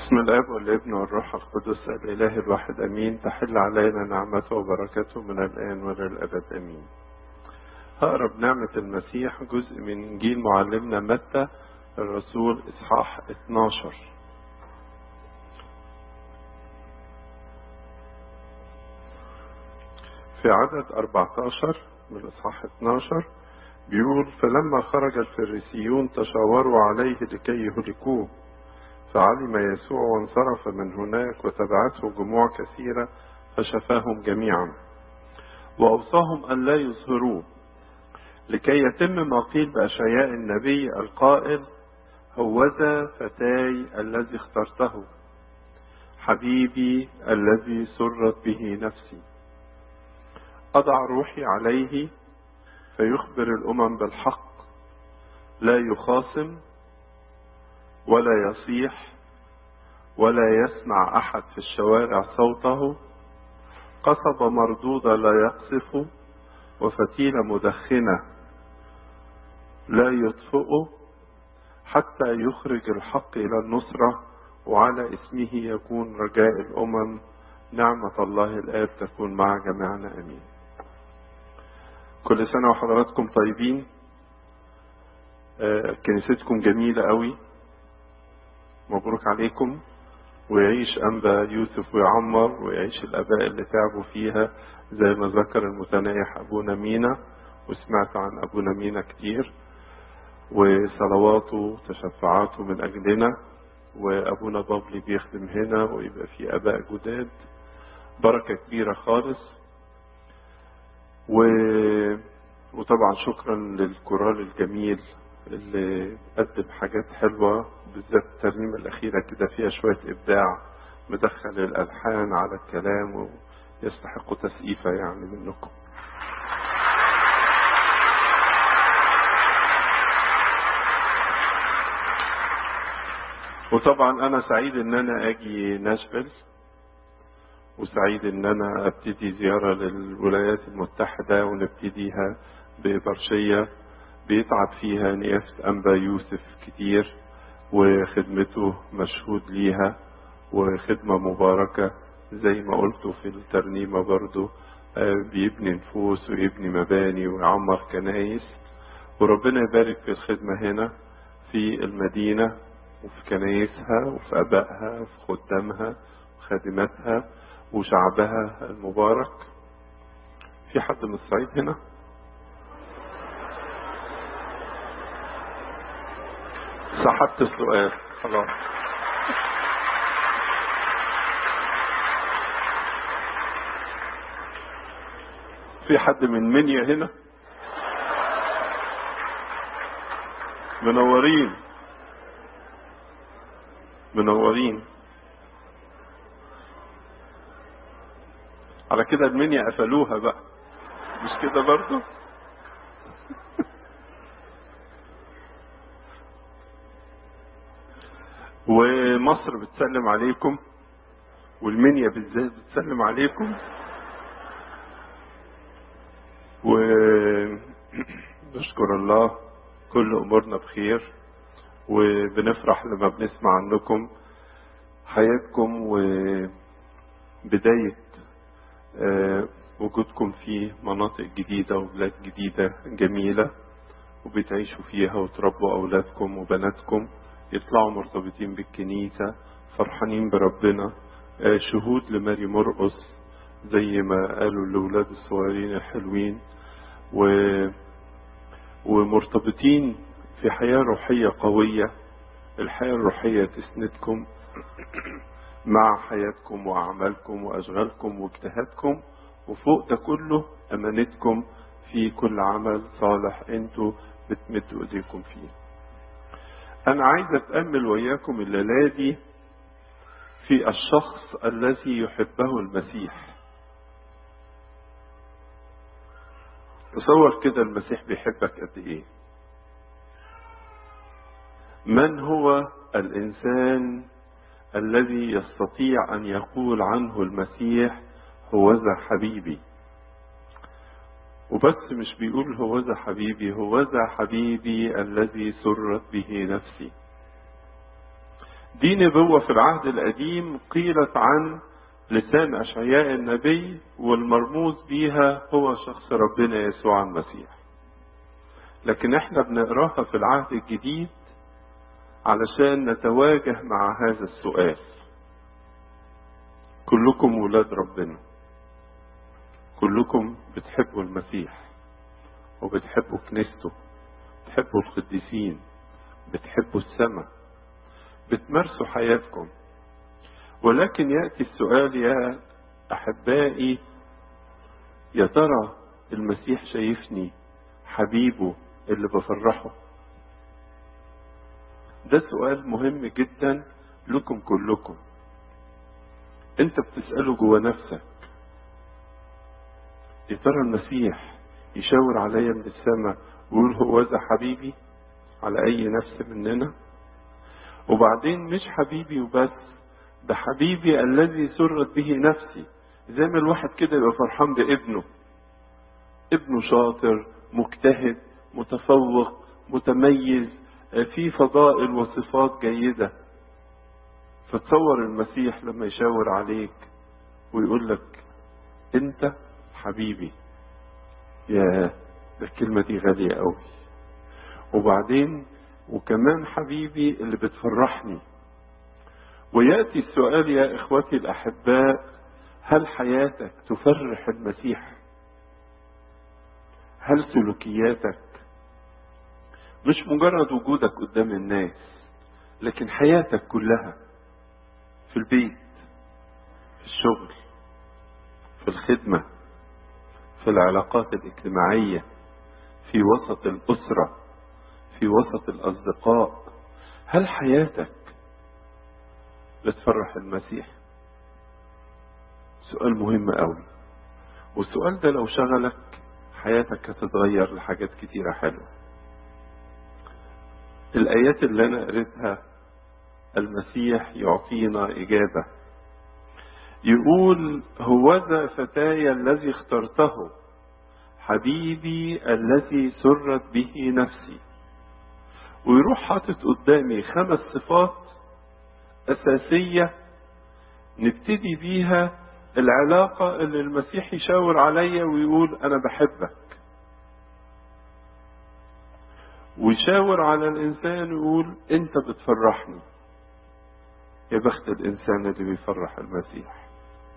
بسم الاب والابن والروح القدس الاله الواحد امين تحل علينا نعمته وبركته من الان والى الابد امين هقرا بنعمة المسيح جزء من انجيل معلمنا متى الرسول اصحاح 12 في عدد 14 من الاصحاح 12 بيقول فلما خرج الفريسيون تشاوروا عليه لكي يهلكوه فعلم يسوع وانصرف من هناك وتبعته جموع كثيرة فشفاهم جميعا وأوصاهم أن لا يظهروه لكي يتم ما قيل بأشعياء النبي القائل هوذا فتاي الذي اخترته حبيبي الذي سرت به نفسي أضع روحي عليه فيخبر الأمم بالحق لا يخاصم ولا يصيح ولا يسمع احد في الشوارع صوته قصب مردودة لا يقصف وفتيلة مدخنة لا يطفئ حتى يخرج الحق إلى النصرة وعلى اسمه يكون رجاء الأمم نعمة الله الآب تكون مع جميعنا أمين كل سنة وحضراتكم طيبين آه كنيستكم جميلة قوي مبروك عليكم ويعيش أنبا يوسف ويعمر ويعيش الآباء اللي تعبوا فيها زي ما ذكر المتنايح أبونا مينا وسمعت عن أبونا مينا كتير وصلواته وتشفعاته من أجلنا وأبونا بابلي بيخدم هنا ويبقى في آباء جداد بركة كبيرة خالص و... وطبعا شكرا للكورال الجميل اللي قدم حاجات حلوة بالذات الترنيمة الأخيرة كده فيها شوية إبداع مدخل الألحان على الكلام ويستحقوا تسقيفة يعني منكم وطبعا أنا سعيد إن أنا أجي ناشفيل وسعيد إن أنا أبتدي زيارة للولايات المتحدة ونبتديها ببرشية بيتعب فيها نيافة أنبا يوسف كتير وخدمته مشهود ليها وخدمة مباركة زي ما قلتوا في الترنيمة برضو بيبني نفوس ويبني مباني ويعمر كنايس وربنا يبارك في الخدمة هنا في المدينة وفي كنايسها وفي أبائها وفي خدامها وخادماتها وشعبها المبارك في حد من الصعيد هنا؟ سحبت السؤال خلاص في حد من منيا هنا منورين منورين على كده المنيا قفلوها بقى مش كده برضه ومصر بتسلم عليكم والمنيا بالذات بتسلم عليكم ونشكر الله كل امورنا بخير وبنفرح لما بنسمع عنكم حياتكم وبداية وجودكم في مناطق جديدة وبلاد جديدة جميلة وبتعيشوا فيها وتربوا أولادكم وبناتكم يطلعوا مرتبطين بالكنيسة فرحانين بربنا شهود لماري مرقص زي ما قالوا الأولاد الصغيرين الحلوين و ومرتبطين في حياة روحية قوية الحياة الروحية تسندكم مع حياتكم وأعمالكم وأشغالكم واجتهادكم وفوق ده كله أمانتكم في كل عمل صالح انتوا بتمدوا ايديكم فيه أنا عايز أتأمل وياكم الليلة دي في الشخص الذي يحبه المسيح. تصور كده المسيح بيحبك قد إيه؟ من هو الإنسان الذي يستطيع أن يقول عنه المسيح هوذا حبيبي؟ وبس مش بيقول هوذا حبيبي هوذا حبيبي الذي سرت به نفسي دي نبوة في العهد القديم قيلت عن لسان أشعياء النبي والمرموز بيها هو شخص ربنا يسوع المسيح لكن احنا بنقراها في العهد الجديد علشان نتواجه مع هذا السؤال كلكم ولاد ربنا كلكم بتحبوا المسيح وبتحبوا كنيسته بتحبوا القديسين بتحبوا السماء بتمارسوا حياتكم ولكن يأتي السؤال يا أحبائي يا ترى المسيح شايفني حبيبه اللي بفرحه ده سؤال مهم جدا لكم كلكم انت بتسأله جوا نفسك يا ترى المسيح يشاور عليا من السماء ويقول هو ذا حبيبي على اي نفس مننا وبعدين مش حبيبي وبس ده حبيبي الذي سرت به نفسي زي ما الواحد كده يبقى فرحان بابنه ابنه شاطر مجتهد متفوق متميز في فضائل وصفات جيدة فتصور المسيح لما يشاور عليك ويقول لك انت حبيبي يا ده الكلمة دي غالية قوي وبعدين وكمان حبيبي اللي بتفرحني ويأتي السؤال يا إخوتي الأحباء هل حياتك تفرح المسيح هل سلوكياتك مش مجرد وجودك قدام الناس لكن حياتك كلها في البيت في الشغل في الخدمة في العلاقات الاجتماعية في وسط الأسرة في وسط الأصدقاء هل حياتك بتفرح المسيح سؤال مهم قوي والسؤال ده لو شغلك حياتك هتتغير لحاجات كتيرة حلوة الآيات اللي أنا قريتها المسيح يعطينا إجابة يقول هوذا فتاي الذي اخترته حبيبي الذي سرت به نفسي ويروح حاطط قدامي خمس صفات أساسية نبتدي بيها العلاقة اللي المسيح يشاور عليا ويقول أنا بحبك ويشاور على الإنسان ويقول أنت بتفرحني يا بخت الإنسان اللي بيفرح المسيح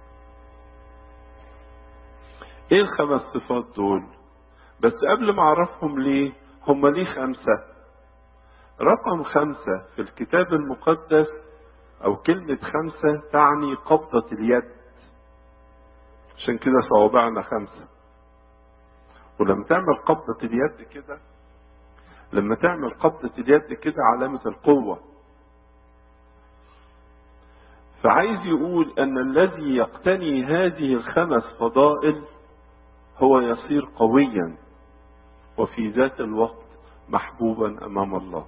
إيه الخمس صفات دول بس قبل ما أعرفهم ليه هم ليه خمسة رقم خمسة في الكتاب المقدس أو كلمة خمسة تعني قبضة اليد عشان كده صوابعنا خمسة ولما تعمل قبضة اليد كده لما تعمل قبضة اليد كده علامة القوة فعايز يقول أن الذي يقتني هذه الخمس فضائل هو يصير قويا وفي ذات الوقت محبوبا أمام الله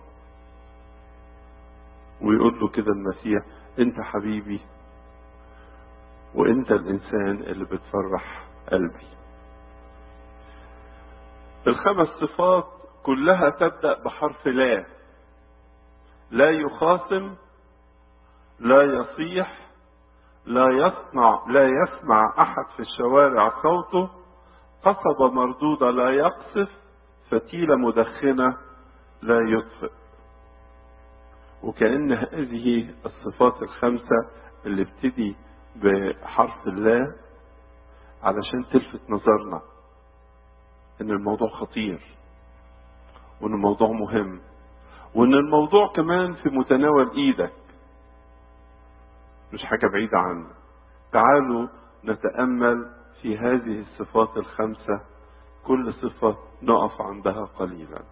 ويقول له كده المسيح أنت حبيبي وأنت الإنسان اللي بتفرح قلبي الخمس صفات كلها تبدأ بحرف لا لا يخاصم لا يصيح لا يصنع لا يسمع أحد في الشوارع صوته قصبة مردودة لا يقصف فتيلة مدخنة لا يطفئ وكأن هذه الصفات الخمسة اللي ابتدي بحرف الله علشان تلفت نظرنا ان الموضوع خطير وان الموضوع مهم وان الموضوع كمان في متناول ايدك مش حاجة بعيدة عنك تعالوا نتأمل في هذه الصفات الخمسة كل صفة نقف عندها قليلا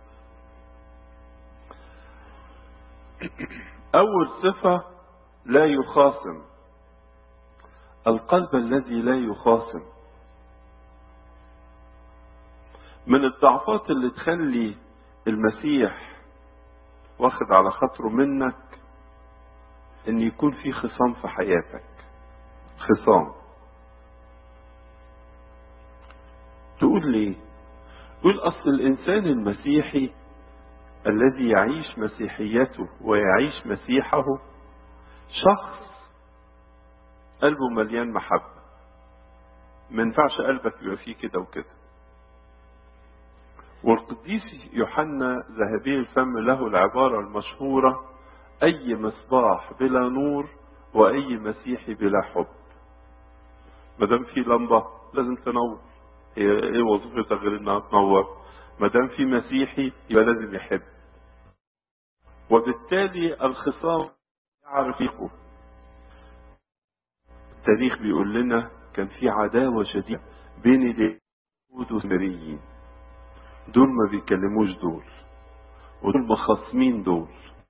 أول صفة لا يخاصم القلب الذي لا يخاصم من الضعفات اللي تخلي المسيح واخد على خاطره منك ان يكون في خصام في حياتك خصام تقول ليه تقول اصل الانسان المسيحي الذي يعيش مسيحيته ويعيش مسيحه شخص قلبه مليان محبة ما ينفعش قلبك يبقى فيه كده وكده والقديس يوحنا ذهبي الفم له العبارة المشهورة أي مصباح بلا نور وأي مسيحي بلا حب ما دام في لمبة لازم تنور هي ايه وظيفتها غير انها تنور ما دام في مسيحي يبقى لازم يحب وبالتالي الخصام يعرف يقوم التاريخ بيقول لنا كان في عداوة شديدة بين اليهود والسامريين دول ما بيكلموش دول ودول مخاصمين دول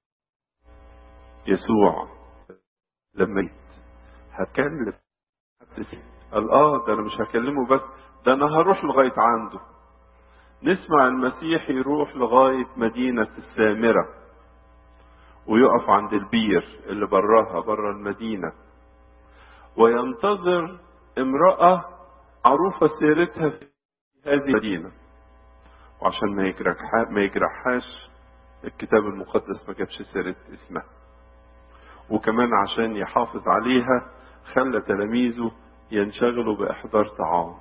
يسوع لما جيت هكلم قال اه ده انا مش هكلمه بس ده انا هروح لغاية عنده نسمع المسيح يروح لغاية مدينة السامرة ويقف عند البير اللي براها بره المدينة وينتظر امرأة معروفة سيرتها في هذه المدينة وعشان ما يجرحها ما يجرحهاش الكتاب المقدس ما جابش سيرة اسمها وكمان عشان يحافظ عليها خلى تلاميذه ينشغلوا بإحضار طعام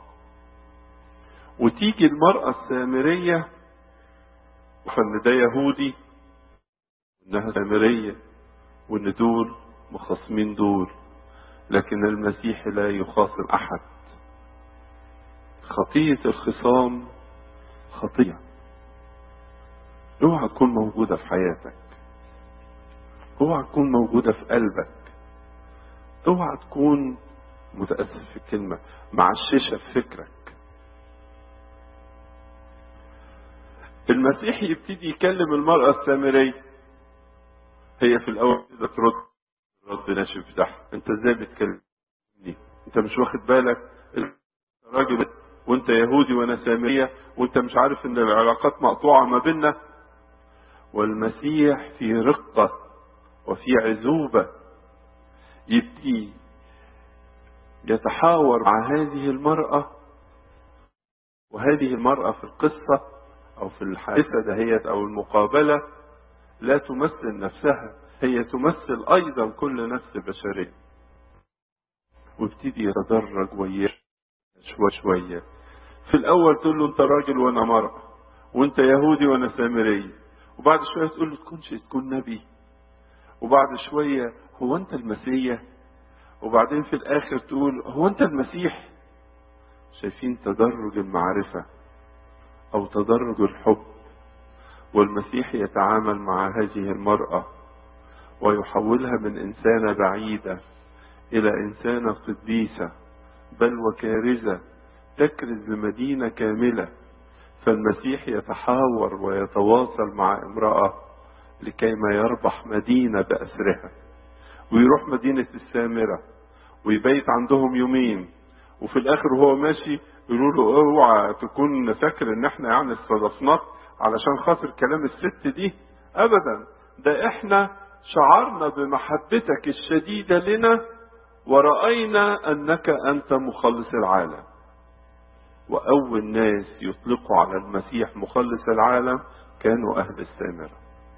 وتيجي المرأة السامرية وفن ده يهودي انها سامرية وان دول مخاصمين دول لكن المسيح لا يخاصم احد خطية الخصام خطية اوعى تكون موجودة في حياتك اوعى تكون موجودة في قلبك اوعى تكون متأسف في الكلمة معششة في فكرك المسيح يبتدي يكلم المرأة السامرية هي في الأول كده ترد رد ناشف بتاعها أنت إزاي بتكلمني؟ أنت مش واخد بالك راجل وأنت يهودي وأنا سامرية وأنت مش عارف إن العلاقات مقطوعة ما بيننا والمسيح في رقة وفي عزوبة يبتدي يتحاور مع هذه المرأة وهذه المرأة في القصة أو في الحادثة دهيت أو المقابلة لا تمثل نفسها هي تمثل أيضا كل نفس بشرية وابتدي يتدرج وياه شوية شوية في الأول تقول له أنت راجل وأنا مرأة وأنت يهودي وأنا سامرية وبعد شوية تقول له تكونش تكون نبي وبعد شوية هو أنت المسيح وبعدين في الآخر تقول هو أنت المسيح شايفين تدرج المعرفة أو تدرج الحب والمسيح يتعامل مع هذه المرأة ويحولها من إنسانة بعيدة إلى إنسانة قديسة بل وكارزة تكرز بمدينة كاملة فالمسيح يتحاور ويتواصل مع امرأة لكيما يربح مدينة بأسرها ويروح مدينة السامرة ويبيت عندهم يومين وفي الآخر وهو ماشي يقولوا له اوعى تكون فاكر ان احنا يعني استضفناك علشان خاطر كلام الست دي ابدا ده احنا شعرنا بمحبتك الشديدة لنا ورأينا انك انت مخلص العالم واول ناس يطلقوا على المسيح مخلص العالم كانوا اهل السامرة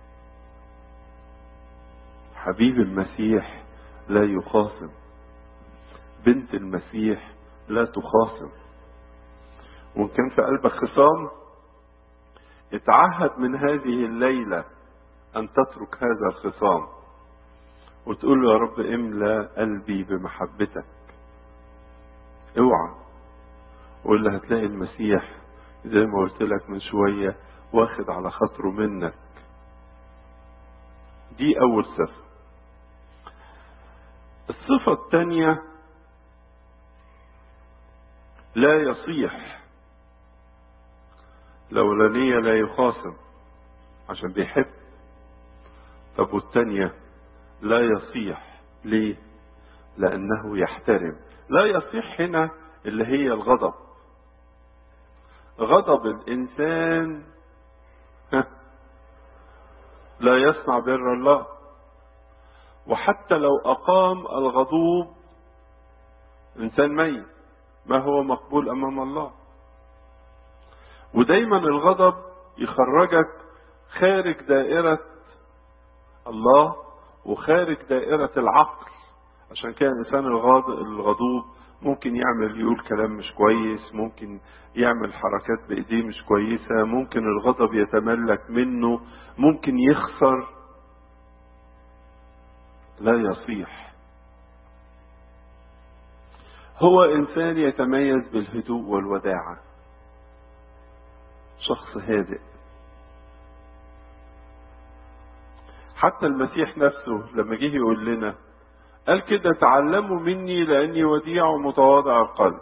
حبيب المسيح لا يخاصم بنت المسيح لا تخاصم وان كان في قلبك خصام اتعهد من هذه الليلة ان تترك هذا الخصام وتقول له يا رب املى قلبي بمحبتك اوعى ولا هتلاقي المسيح زي ما قلت لك من شوية واخد على خاطره منك دي اول صفة الصفة الثانية لا يصيح الأولانية لا يخاصم عشان بيحب طب والتانية لا يصيح ليه لأنه يحترم لا يصيح هنا اللي هي الغضب غضب الإنسان لا يصنع بر الله وحتى لو أقام الغضوب إنسان ميت ما هو مقبول أمام الله ودايما الغضب يخرجك خارج دائرة الله وخارج دائرة العقل عشان كده الإنسان الغضوب ممكن يعمل يقول كلام مش كويس ممكن يعمل حركات بإيديه مش كويسة ممكن الغضب يتملك منه ممكن يخسر لا يصيح هو إنسان يتميز بالهدوء والوداعة شخص هادئ حتى المسيح نفسه لما جه يقول لنا قال كده تعلموا مني لاني وديع ومتواضع القلب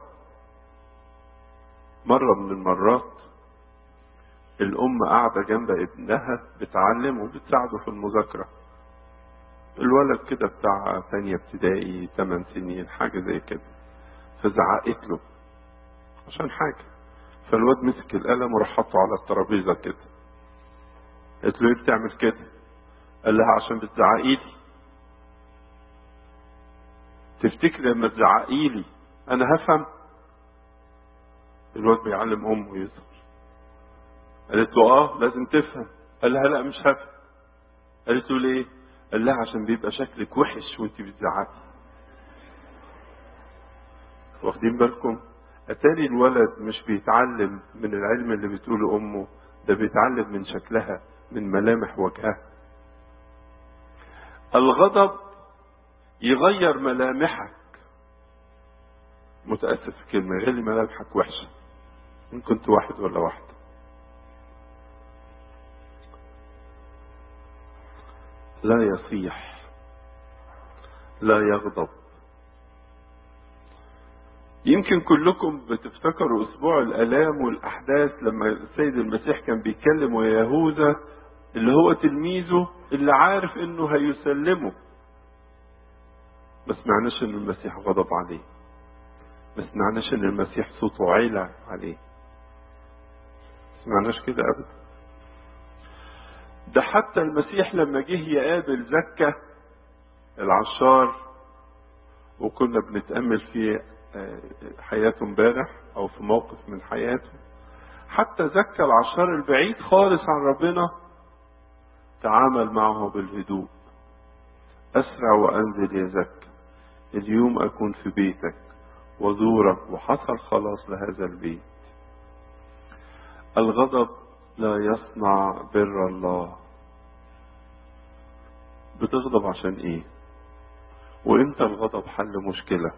مرة من المرات الأم قاعدة جنب ابنها بتعلمه وبتساعده في المذاكرة الولد كده بتاع تانية ابتدائي 8 سنين حاجة زي كده فزعقت له عشان حاجة فالواد مسك القلم وراح حطه على الترابيزة كده قالت له ايه بتعمل كده قال لها عشان بتزعقي لي تفتكر لما تزعقي لي انا هفهم الواد بيعلم امه يظهر قالت له اه لازم تفهم قال لها لا مش هفهم قالت له ليه قال لها عشان بيبقى شكلك وحش وانت بتزعقي واخدين بالكم اتاري الولد مش بيتعلم من العلم اللي بتقوله امه ده بيتعلم من شكلها من ملامح وجهها الغضب يغير ملامحك متأسف في كلمة يخلي ملامحك وحشة إن كنت واحد ولا واحدة لا يصيح لا يغضب يمكن كلكم بتفتكروا اسبوع الالام والاحداث لما السيد المسيح كان بيتكلم ويهوذا اللي هو تلميذه اللي عارف انه هيسلمه ما سمعناش ان المسيح غضب عليه ما سمعناش ان المسيح صوته علا عليه ما سمعناش كده ابدا ده حتى المسيح لما جه يقابل زكا العشار وكنا بنتأمل في حياته امبارح او في موقف من حياته حتى زكا العشار البعيد خالص عن ربنا تعامل معه بالهدوء اسرع وانزل يا زكا اليوم اكون في بيتك وزورك وحصل خلاص لهذا البيت الغضب لا يصنع بر الله بتغضب عشان ايه وامتى الغضب حل مشكلة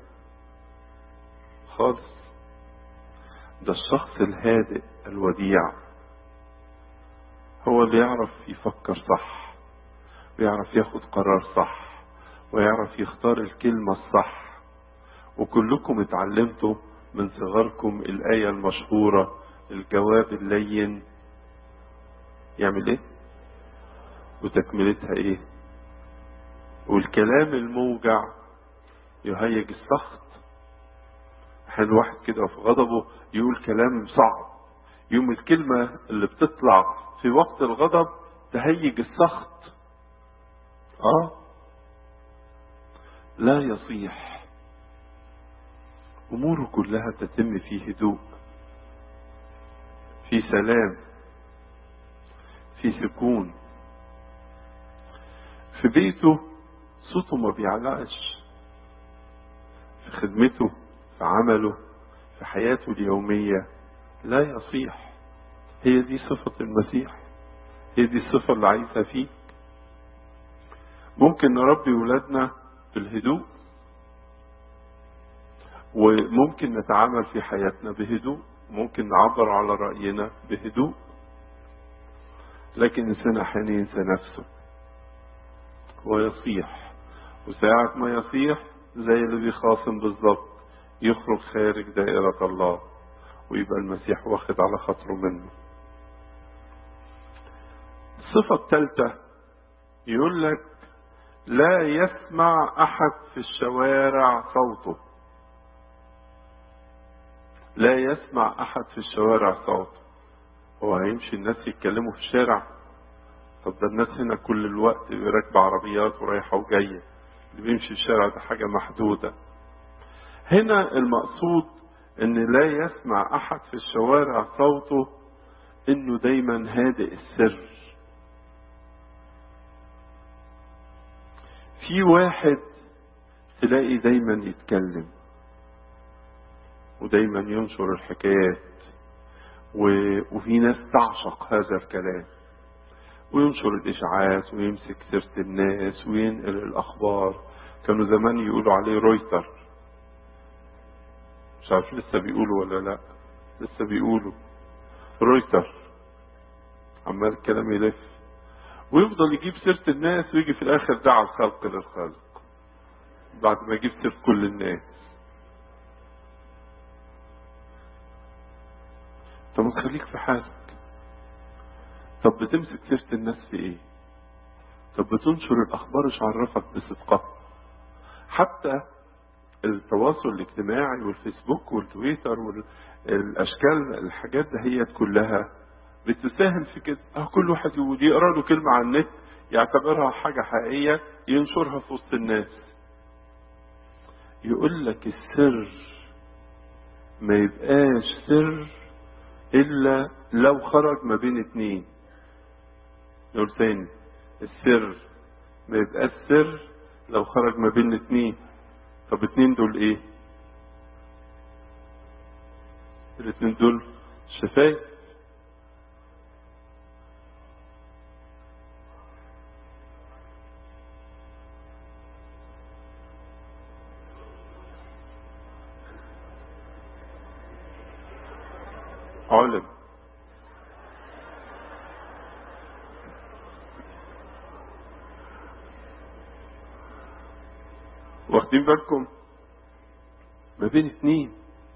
خالص ده الشخص الهادئ الوديع هو اللي يعرف يفكر صح ويعرف ياخد قرار صح ويعرف يختار الكلمة الصح وكلكم اتعلمتوا من صغركم الآية المشهورة الجواب اللين يعمل ايه وتكملتها ايه والكلام الموجع يهيج السخط احيانا الواحد كده في غضبه يقول كلام صعب يوم الكلمة اللي بتطلع في وقت الغضب تهيج السخط اه لا يصيح اموره كلها تتم في هدوء في سلام في سكون في بيته صوته ما بيعلقش في خدمته في عمله في حياته اليومية لا يصيح هي دي صفة المسيح هي دي الصفة اللي عايزها فيك ممكن نربي ولادنا بالهدوء وممكن نتعامل في حياتنا بهدوء ممكن نعبر على رأينا بهدوء لكن الإنسان أحيانا ينسى نفسه ويصيح وساعة ما يصيح زي اللي بيخاصم بالظبط يخرج خارج دائرة الله ويبقى المسيح واخد على خاطره منه الصفة الثالثة يقول لك لا يسمع أحد في الشوارع صوته لا يسمع أحد في الشوارع صوته هو هيمشي الناس يتكلموا في الشارع طب ده الناس هنا كل الوقت راكبة عربيات ورايحة وجاية اللي بيمشي في الشارع ده حاجة محدودة هنا المقصود ان لا يسمع احد في الشوارع صوته انه دايما هادئ السر في واحد تلاقي دايما يتكلم ودايما ينشر الحكايات و... وفي ناس تعشق هذا الكلام وينشر الإشاعات ويمسك سيرة الناس وينقل الأخبار كانوا زمان يقولوا عليه رويتر مش عارف لسه بيقولوا ولا لا لسه بيقولوا رويتر عمال الكلام يلف ويفضل يجيب سيرة الناس ويجي في الآخر دعا الخلق للخلق بعد ما يجيب سيرة كل الناس طب ما تخليك في حالك طب بتمسك سيرة الناس في ايه طب بتنشر الاخبار ايش عرفك بصدقها حتى التواصل الاجتماعي والفيسبوك والتويتر والاشكال الحاجات دهيت كلها بتساهم في كده اه كل واحد يقول يقرا له كلمه على النت يعتبرها حاجه حقيقيه ينشرها في وسط الناس يقول لك السر ما يبقاش سر الا لو خرج ما بين اتنين نقول تاني السر ما يبقاش سر لو خرج ما بين اتنين طب اتنين دول ايه الاتنين دول شفايف علم واخدين بالكم ما بين اتنين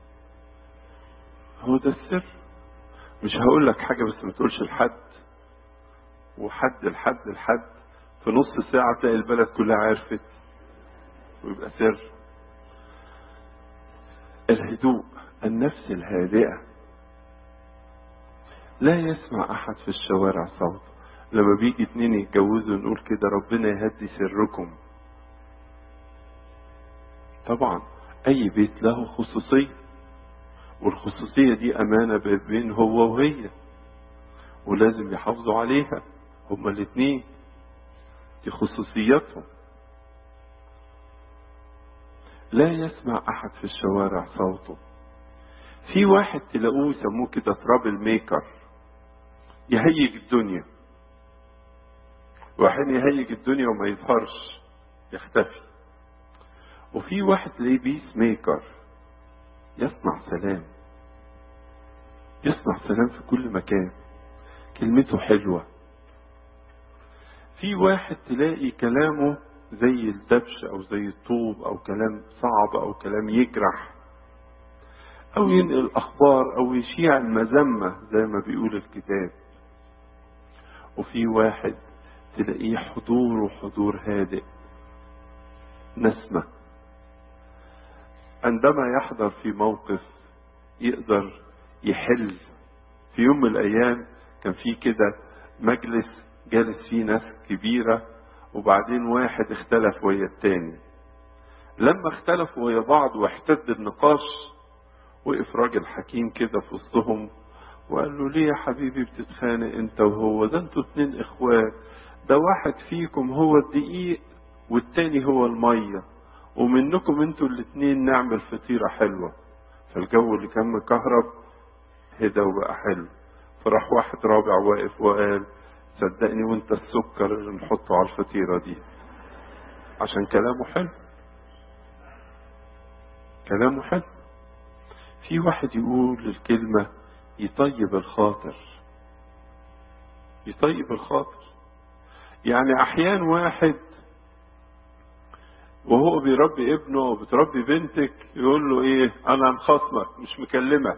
هو ده السر مش هقول لك حاجة بس ما تقولش لحد وحد لحد لحد في نص ساعة تلاقي البلد كلها عرفت ويبقى سر الهدوء النفس الهادئة لا يسمع أحد في الشوارع صوت لما بيجي اتنين يتجوزوا نقول كده ربنا يهدي سركم طبعا أي بيت له خصوصية والخصوصية دي أمانة بين هو وهي ولازم يحافظوا عليها هما الاتنين دي خصوصيتهم لا يسمع أحد في الشوارع صوته في واحد تلاقوه يسموه كده ترابل ميكر يهيج الدنيا واحد يهيج الدنيا وما يظهرش يختفي وفي واحد تلاقيه بيس ميكر يصنع سلام يصنع سلام في كل مكان كلمته حلوة في واحد تلاقي كلامه زي الدبش او زي الطوب او كلام صعب او كلام يجرح او ينقل اخبار او يشيع المذمة زي ما بيقول الكتاب وفي واحد تلاقيه حضور وحضور هادئ نسمة عندما يحضر في موقف يقدر يحل في يوم من الايام كان في كده مجلس جالس فيه ناس كبيرة وبعدين واحد اختلف ويا التاني لما اختلفوا ويا بعض واحتد النقاش وقف راجل حكيم كده في وسطهم وقال له ليه يا حبيبي بتتخانق انت وهو ده انتوا اتنين اخوات ده واحد فيكم هو الدقيق والتاني هو المية ومنكم انتوا الاتنين نعمل فطيرة حلوة فالجو اللي كان مكهرب هدى وبقى حلو فراح واحد رابع واقف وقال صدقني وانت السكر اللي نحطه على الفطيرة دي عشان كلامه حلو كلامه حلو في واحد يقول الكلمة يطيب الخاطر يطيب الخاطر يعني احيان واحد وهو بيربي ابنه او بتربي بنتك يقول له ايه انا مخاصمك مش مكلمك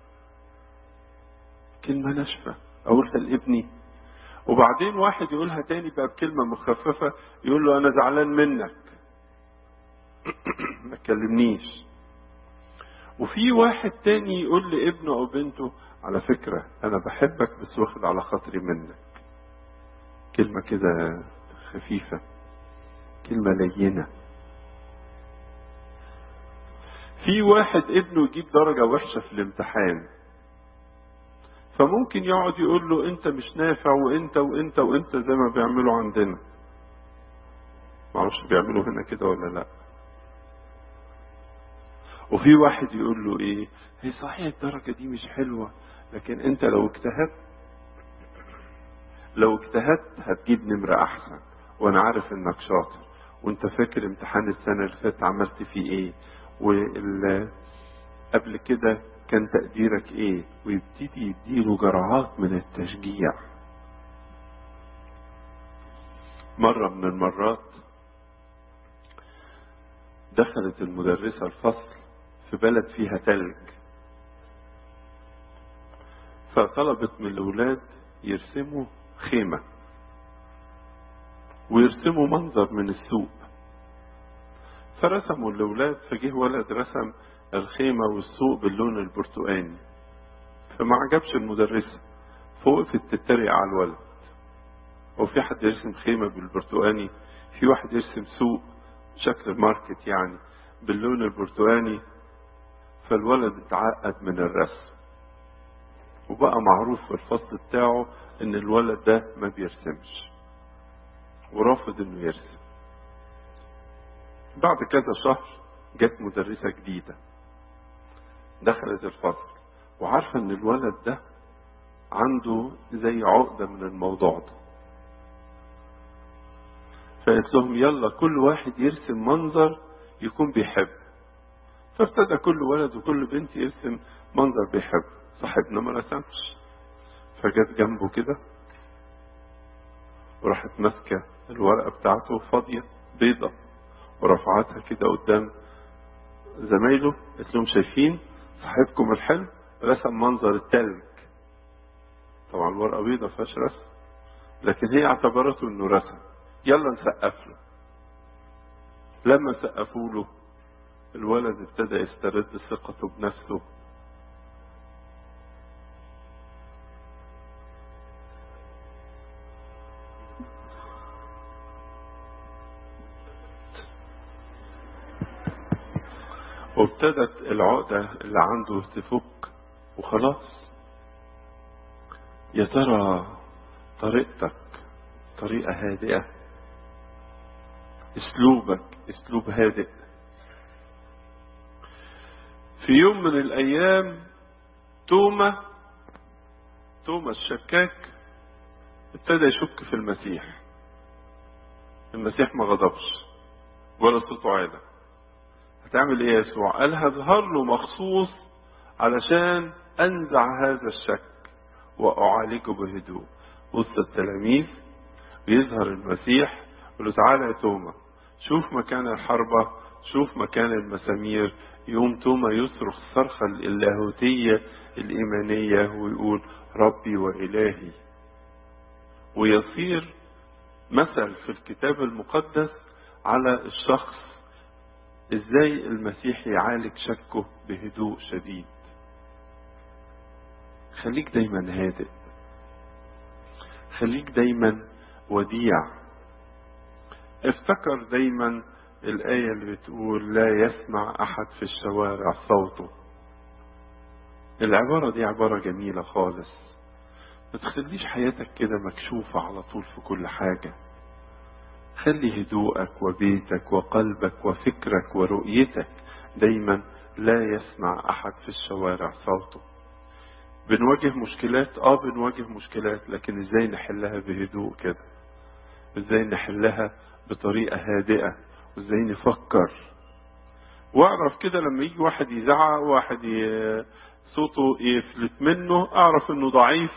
كلمة ناشفة اقولها لابني وبعدين واحد يقولها تاني بقى بكلمة مخففة يقول له انا زعلان منك ما تكلمنيش وفي واحد تاني يقول لابنه او بنته على فكرة انا بحبك بس واخد على خاطري منك كلمة كده خفيفة كلمة لينة في واحد ابنه يجيب درجة وحشة في الامتحان فممكن يقعد يقول له انت مش نافع وانت وانت وانت زي ما بيعملوا عندنا معرفش معرفش بيعملوا هنا كده ولا لا وفي واحد يقول له ايه هي صحيح الدرجة دي مش حلوة لكن انت لو اجتهدت لو اجتهدت هتجيب نمرة احسن وانا عارف انك شاطر وانت فاكر امتحان السنة اللي فاتت عملت فيه ايه وال قبل كده كان تقديرك ايه ويبتدي يديله جرعات من التشجيع مرة من المرات دخلت المدرسة الفصل في بلد فيها تلج فطلبت من الأولاد يرسموا خيمة ويرسموا منظر من السوق فرسموا الأولاد فجه ولد رسم الخيمة والسوق باللون البرتقاني فما عجبش المدرسة فوقفت تتريق على الولد هو في حد يرسم خيمة بالبرتقاني في واحد يرسم سوق شكل ماركت يعني باللون البرتقاني فالولد اتعقد من الرسم وبقى معروف في الفصل بتاعه ان الولد ده ما بيرسمش ورافض انه يرسم بعد كذا شهر جت مدرسة جديدة دخلت الفصل وعارفة ان الولد ده عنده زي عقدة من الموضوع ده فقالت لهم يلا كل واحد يرسم منظر يكون بيحب فابتدى كل ولد وكل بنت يرسم منظر بيحب صاحبنا ما رسمش فجت جنبه كده وراحت ماسكة الورقة بتاعته فاضية بيضة ورفعتها كده قدام زمايله قالت لهم شايفين صاحبكم الحلو رسم منظر التلج طبعا الورقة بيضة فيهاش رسم لكن هي اعتبرته انه رسم يلا نسقف له لما سقفوا له الولد ابتدى يسترد ثقته بنفسه وابتدت العقدة اللي عنده تفك وخلاص يا ترى طريقتك طريقة هادئة اسلوبك اسلوب هادئ في يوم من الايام توما توما الشكاك ابتدى يشك في المسيح المسيح ما غضبش ولا صوته عالي هتعمل ايه يا يسوع قال هظهر له مخصوص علشان انزع هذا الشك واعالجه بهدوء وسط التلاميذ بيظهر المسيح يقول له تعالى يا توما شوف مكان الحربة شوف مكان المسامير يقوم توما يصرخ الصرخة اللاهوتية الإيمانية ويقول ربي وإلهي ويصير مثل في الكتاب المقدس على الشخص ازاي المسيح يعالج شكه بهدوء شديد خليك دايما هادئ خليك دايما وديع افتكر دايما الآية اللي بتقول لا يسمع أحد في الشوارع صوته العبارة دي عبارة جميلة خالص ما تخليش حياتك كده مكشوفة على طول في كل حاجة خلي هدوءك وبيتك وقلبك وفكرك ورؤيتك دايما لا يسمع أحد في الشوارع صوته بنواجه مشكلات اه بنواجه مشكلات لكن ازاي نحلها بهدوء كده ازاي نحلها بطريقة هادئة وازاي نفكر واعرف كده لما يجي واحد يزعق واحد ي... صوته يفلت منه اعرف انه ضعيف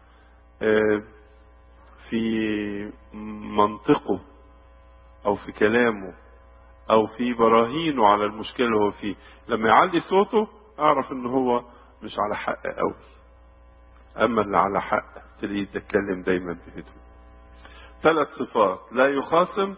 في منطقه او في كلامه او في براهينه على المشكلة اللي هو فيه لما يعلي صوته اعرف ان هو مش على حق قوي اما اللي على حق تلاقيه يتكلم دايما بهدوء ثلاث صفات لا يخاصم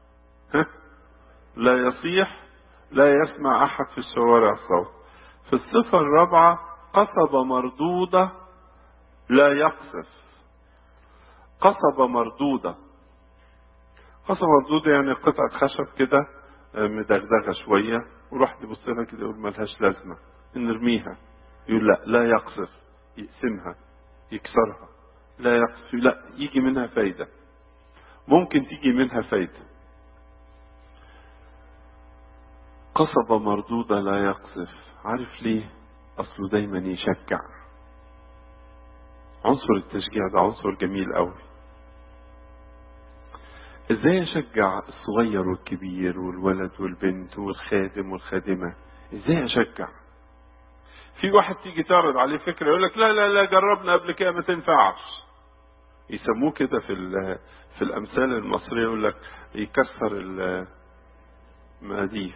لا يصيح لا يسمع احد في الشوارع صوت في الصفة الرابعة قصبة مردودة لا يقصف قصبة مردودة قصبة مردودة يعني قطعة خشب كده مدغدغة شوية وراح يبص لها كده يقول ملهاش لازمة نرميها يقول لا لا يقصف يقسمها يكسرها لا يقصف لا يجي منها فايدة ممكن تيجي منها فايدة قصبة مردودة لا يقذف عارف ليه أصله دايما يشجع عنصر التشجيع ده عنصر جميل قوي ازاي اشجع الصغير والكبير والولد والبنت والخادم والخادمة ازاي اشجع في واحد تيجي تعرض عليه فكرة يقول لك لا لا لا جربنا قبل كده ما تنفعش يسموه كده في في الامثال المصرية يقول لك يكسر المقاديف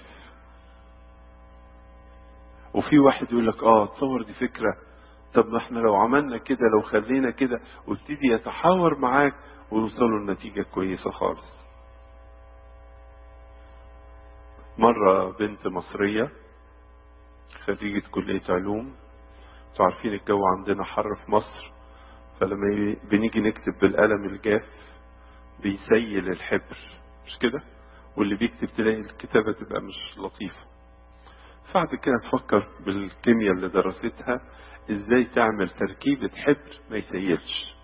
وفي واحد يقول لك اه تصور دي فكرة طب ما احنا لو عملنا كده لو خلينا كده وابتدي يتحاور معاك ويوصلوا لنتيجة كويسة خالص مرة بنت مصرية خريجة كلية علوم انتوا عارفين الجو عندنا حر في مصر فلما بنيجي نكتب بالقلم الجاف بيسيل الحبر مش كده واللي بيكتب تلاقي الكتابة تبقى مش لطيفة بعد كده تفكر بالكيمياء اللي درستها ازاي تعمل تركيبة حبر ما يسيلش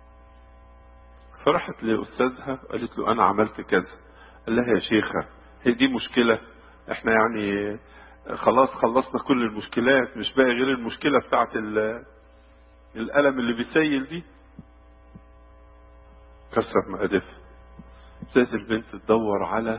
فراحت لأستاذها قالت له أنا عملت كذا قال لها يا شيخة هي دي مشكلة احنا يعني خلاص خلصنا كل المشكلات مش باقي غير المشكلة بتاعت القلم اللي بيسيل دي كسر مقادفها ابتدت البنت تدور على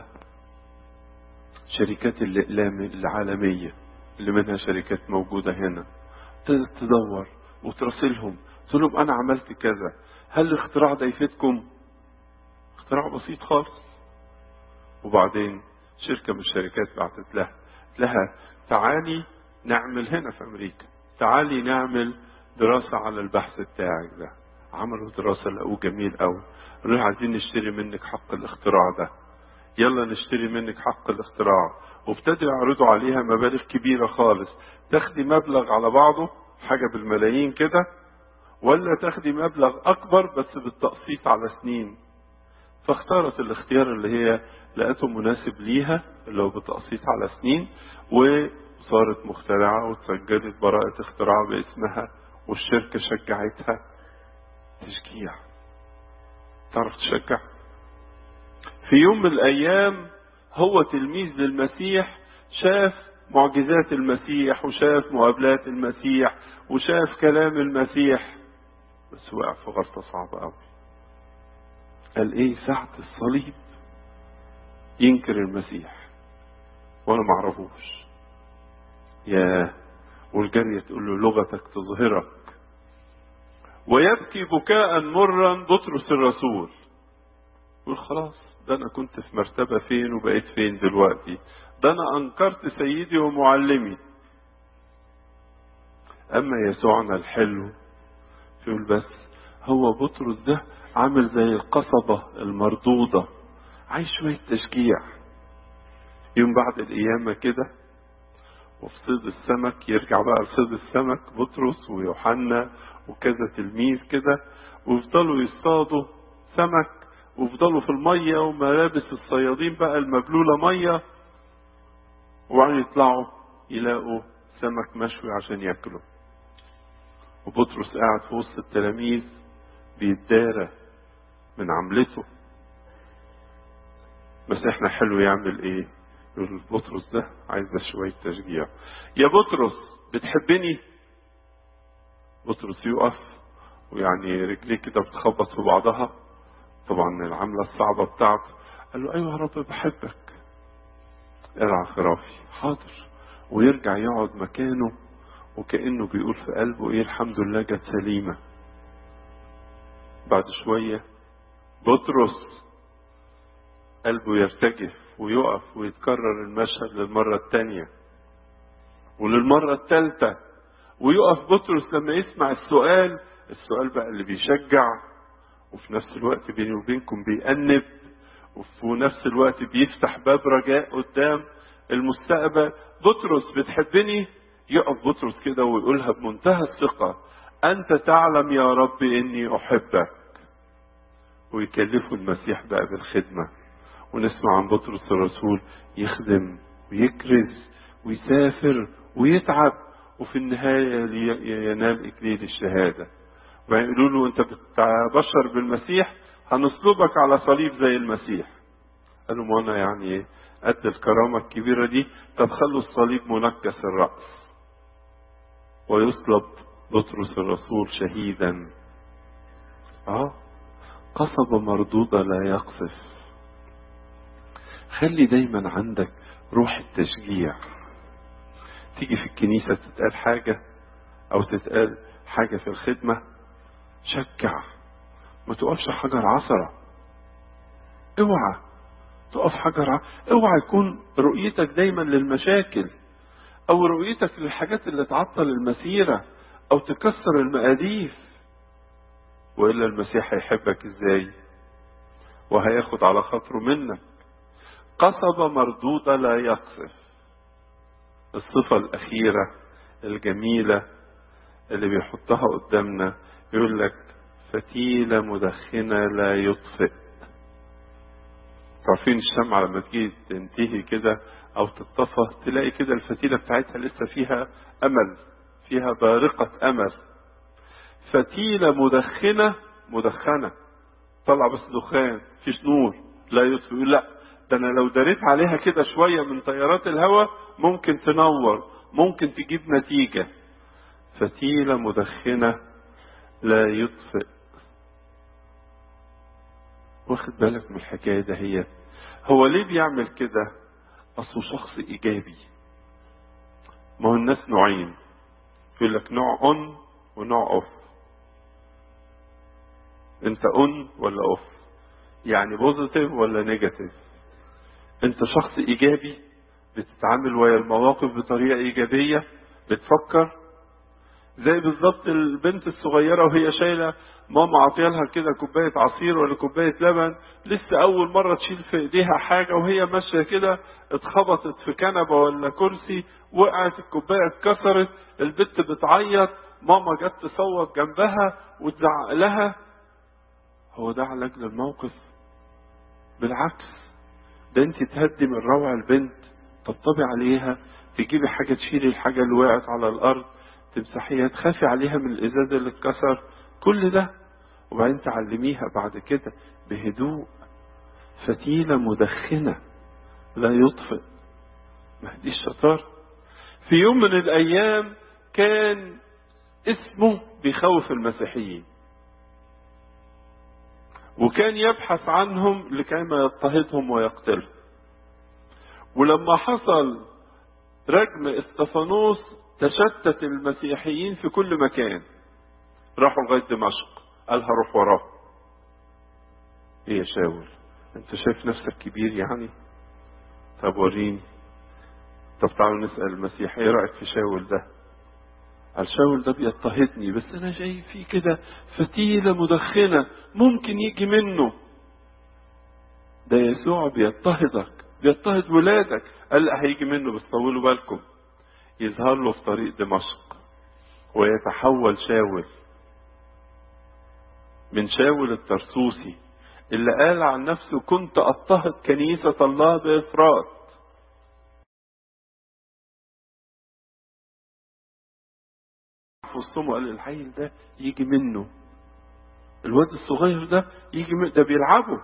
شركات الإقلام العالمية اللي منها شركات موجودة هنا ابتدت تدور وتراسلهم تقول لهم أنا عملت كذا هل الاختراع ده يفيدكم؟ اختراع بسيط خالص وبعدين شركة من الشركات بعتت لها لها تعالي نعمل هنا في أمريكا تعالي نعمل دراسة على البحث بتاعك ده عملوا دراسة لقوه جميل قوي قالوا عايزين نشتري منك حق الاختراع ده يلا نشتري منك حق الاختراع وابتدوا يعرضوا عليها مبالغ كبيرة خالص تاخدي مبلغ على بعضه حاجة بالملايين كده ولا تاخدي مبلغ أكبر بس بالتقسيط على سنين فاختارت الاختيار اللي هي لقته مناسب ليها اللي هو بالتقسيط على سنين وصارت مخترعة وتسجلت براءة اختراع باسمها والشركة شجعتها تشجيع تعرف تشجع في يوم من الأيام هو تلميذ للمسيح شاف معجزات المسيح وشاف مقابلات المسيح وشاف كلام المسيح بس وقع في غلطة صعبة قوي قال ايه ساعة الصليب ينكر المسيح وانا معرفوش يا والجارية تقول له لغتك تظهرك ويبكي بكاء مرا بطرس الرسول يقول خلاص ده انا كنت في مرتبة فين وبقيت فين دلوقتي ده انا انكرت سيدي ومعلمي اما يسوعنا الحلو يقول بس هو بطرس ده عامل زي القصبة المردودة عايز شوية تشجيع يوم بعد القيامة كده وفي صيد السمك يرجع بقى لصيد السمك بطرس ويوحنا وكذا تلميذ كده ويفضلوا يصطادوا سمك ويفضلوا في المية وملابس الصيادين بقى المبلولة مية وبعدين يطلعوا يلاقوا سمك مشوي عشان ياكلوا وبطرس قاعد في وسط التلاميذ بيتدارى من عملته بس احنا حلو يعمل ايه يقول بطرس ده عايز بس شوية تشجيع يا بطرس بتحبني بطرس يقف ويعني رجليه كده بتخبط في بعضها طبعا العملة الصعبة بتاعته قال له ايوه يا رب بحبك ارعى خرافي حاضر ويرجع يقعد مكانه وكأنه بيقول في قلبه ايه الحمد لله جت سليمة بعد شوية بطرس قلبه يرتجف ويقف ويتكرر المشهد للمرة التانية وللمرة التالتة ويقف بطرس لما يسمع السؤال السؤال بقى اللي بيشجع وفي نفس الوقت بيني وبينكم بيأنب وفي نفس الوقت بيفتح باب رجاء قدام المستقبل بطرس بتحبني يقف بطرس كده ويقولها بمنتهى الثقة أنت تعلم يا رب إني أحبك ويكلفوا المسيح بقى بالخدمة ونسمع عن بطرس الرسول يخدم ويكرز ويسافر ويتعب وفي النهاية ينال إكليل الشهادة وبعدين يقولوا له أنت بتبشر بالمسيح هنصلبك على صليب زي المسيح قال لهم وانا يعني قد الكرامة الكبيرة دي طب خلوا الصليب منكس الرأس ويصلب بطرس الرسول شهيدا اه قصبة مردودة لا يقصف خلي دايما عندك روح التشجيع تيجي في الكنيسة تتقال حاجة أو تتقال حاجة في الخدمة شجع ما تقفش حجر عثرة اوعى تقف حجر ع... اوعى يكون رؤيتك دايما للمشاكل او رؤيتك للحاجات اللي تعطل المسيرة او تكسر المقاديف والا المسيح هيحبك ازاي وهياخد على خاطره منك قصبة مردودة لا يقصف الصفة الأخيرة الجميلة اللي بيحطها قدامنا يقول لك فتيلة مدخنة لا يطفئ عارفين الشمعة لما تيجي تنتهي كده أو تطفى تلاقي كده الفتيلة بتاعتها لسه فيها أمل فيها بارقة أمل فتيلة مدخنة مدخنة طلع بس دخان فيش نور لا يطفئ لا ده أنا لو داريت عليها كده شوية من تيارات الهواء ممكن تنور ممكن تجيب نتيجة فتيلة مدخنة لا يطفئ واخد بالك من الحكاية ده هي هو ليه بيعمل كده أصله شخص إيجابي ما هو الناس نوعين يقول لك نوع أون ونوع أوف أنت أون ولا أوف يعني بوزيتيف ولا نيجاتيف أنت شخص إيجابي بتتعامل ويا المواقف بطريقة إيجابية بتفكر زي بالظبط البنت الصغيرة وهي شايلة ماما عطيالها كده كوباية عصير ولا كوباية لبن لسه أول مرة تشيل في إيديها حاجة وهي ماشية كده اتخبطت في كنبة ولا كرسي وقعت الكوباية اتكسرت البت بتعيط ماما جت تصوت جنبها وتزعق لها هو ده علاج للموقف بالعكس ده انت تهدي من روع البنت تطبطبي عليها تجيبي حاجة تشيلي الحاجة اللي وقعت على الأرض تمسحيها تخافي عليها من الإزاز اللي اتكسر كل ده وبعدين تعلميها بعد كده بهدوء فتيلة مدخنة لا يطفئ ما دي الشطارة في يوم من الأيام كان اسمه بيخوف المسيحيين وكان يبحث عنهم لكيما يضطهدهم ويقتلهم ولما حصل رجم استفانوس تشتت المسيحيين في كل مكان راحوا لغاية دمشق قال هروح وراه ايه يا شاول انت شايف نفسك كبير يعني طب وريني طب تعالوا نسأل المسيح ايه رأيك في شاول ده قال شاول ده بيضطهدني بس انا شايف فيه كده فتيلة مدخنة ممكن يجي منه ده يسوع بيضطهدك بيضطهد ولادك قال لا هيجي منه بس طولوا بالكم يظهر له في طريق دمشق ويتحول شاول من شاول الترسوسي اللي قال عن نفسه كنت اضطهد كنيسة الله بإفراط في وسطهم قال الحيل ده يجي منه الواد الصغير ده يجي من ده بيلعبوا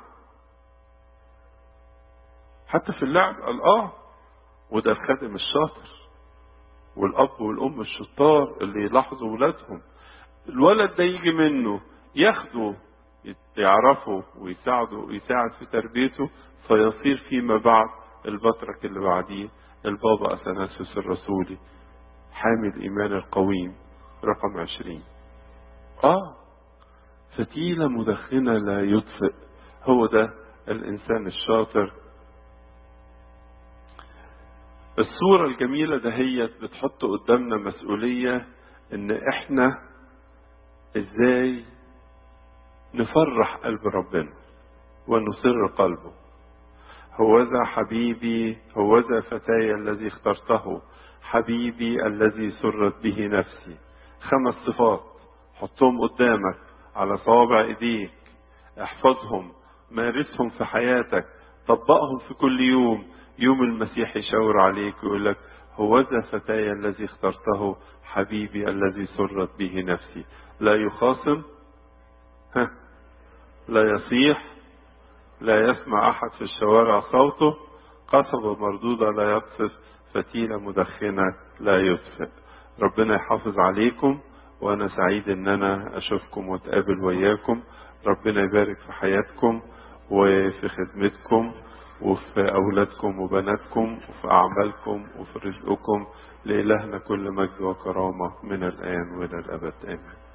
حتى في اللعب قال اه وده الخادم الشاطر والاب والام الشطار اللي يلاحظوا ولادهم الولد ده يجي منه ياخده يعرفه ويساعده يساعد في تربيته فيصير فيما بعد البطرك اللي بعديه البابا اثناسيوس الرسولي حامي الايمان القويم رقم عشرين اه فتيلة مدخنة لا يطفئ هو ده الانسان الشاطر الصورة الجميلة دهيت بتحط قدامنا مسؤولية ان احنا ازاي نفرح قلب ربنا ونسر قلبه هوذا حبيبي هوذا فتاي الذي اخترته حبيبي الذي سرت به نفسي خمس صفات حطهم قدامك على صوابع ايديك احفظهم مارسهم في حياتك طبقهم في كل يوم يوم المسيح يشاور عليك ويقول لك هوذا فتاي الذي اخترته حبيبي الذي سرت به نفسي لا يخاصم ها لا يصيح لا يسمع أحد في الشوارع صوته قصبة مردودة لا يقصف فتيلة مدخنة لا يطفئ ربنا يحافظ عليكم وأنا سعيد إن أنا أشوفكم وأتقابل وياكم ربنا يبارك في حياتكم وفي خدمتكم وفي أولادكم وبناتكم وفي أعمالكم وفي رزقكم لإلهنا كل مجد وكرامة من الآن وإلى الأبد آمين